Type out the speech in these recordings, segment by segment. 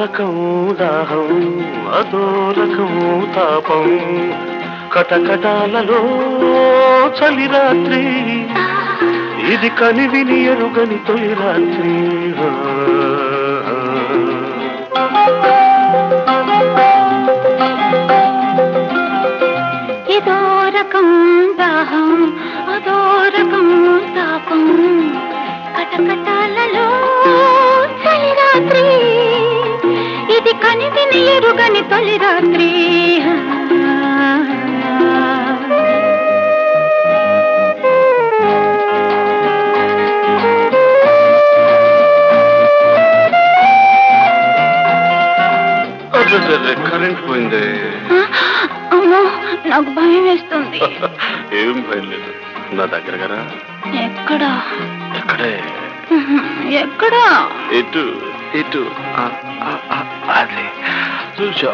రకం దాహం అదో రకం తాపం కటకటాలలో చలి రాత్రి ఇది కనివిని ఎరుగని తొలి రాత్రి ఇదో రకం దాహం అదో రకం తాపం కటకటాలలో చలి రాత్రి ఇది కనివిని ఎరుగని తొలి రాత్రి అదే కరెంట్ పోయింది అమ్మో నాకు భయం వేస్తుంది ఏం భయం లేదు నా దగ్గర కదా ఎక్కడా ఎక్కడే ఎక్కడా ఇటు ఇటు ఆ, ఆ, ఆ, అదే చూసా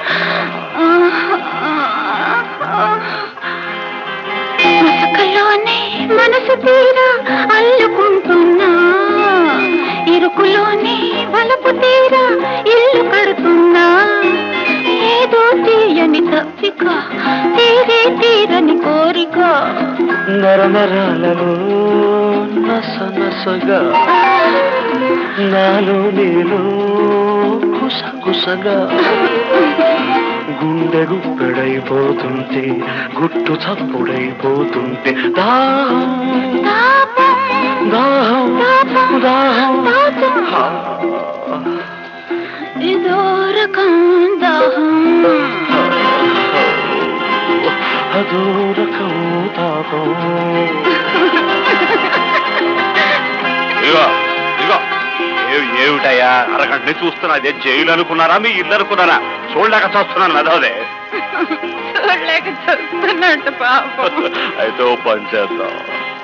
మసకలోనే మనసు తీరా అల్లుకుంటున్నా ఇరుకులోనే వలపు తీరా ఇల్లు కడుతున్నా ఏదో తీయని తప్పిక తీరే తీరని కోరిక నర నరాలలో నస నసగా నాలో నీలో కుస కుసగా గుండె గుప్పెడైపోతుంటే గుట్టు చప్పుడైపోతుంటే దాహం తాపం, దాహం తాపం, దాహం తాపం. హా. ఇదో రకం దాహం అదో రకం తాపం ఇదిగో ఇదిగో ఏ- ఏమిటయ్యా అరగంట నుంచి చూస్తున్నా అదే జైలు అనుకున్నారా మీ ఇల్లు అనుకున్నారా చూడలేక చూస్తున్నాను అదోదే చూడలేక చూస్తున్నట్టు పాపం అయితే ఓ పని చేద్దాం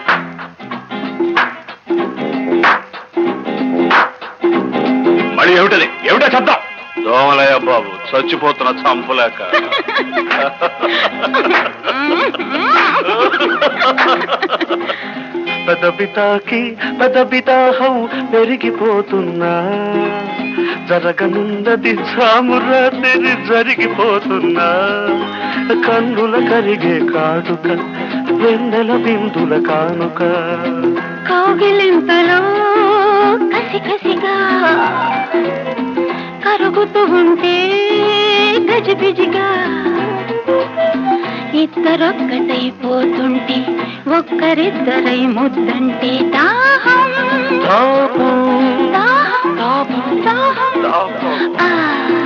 మళ్ళీ ఏమిటది ఏమిటో శబ్దం దోమలయ్య బాబు చచ్చిపోతున్న చంపలేక పెదవి తాకి పెదవి దాహం పెరిగిపోతున్నా జరగనున్నది సామురాత్రి జరిగిపోతున్నా కన్నుల కరిగే కాటుక వెన్నెల బిందుల కానుక కౌగిలింతలో కసి కసిగా కరుగుతూ ఉంటే గజిబిజిగా ఇద్దరొక్కటైపోతుంటే ఒక్కరిద్దరై ముద్దంటే దాహం తాపం దాహం తాపం దాహం తాపం ఆ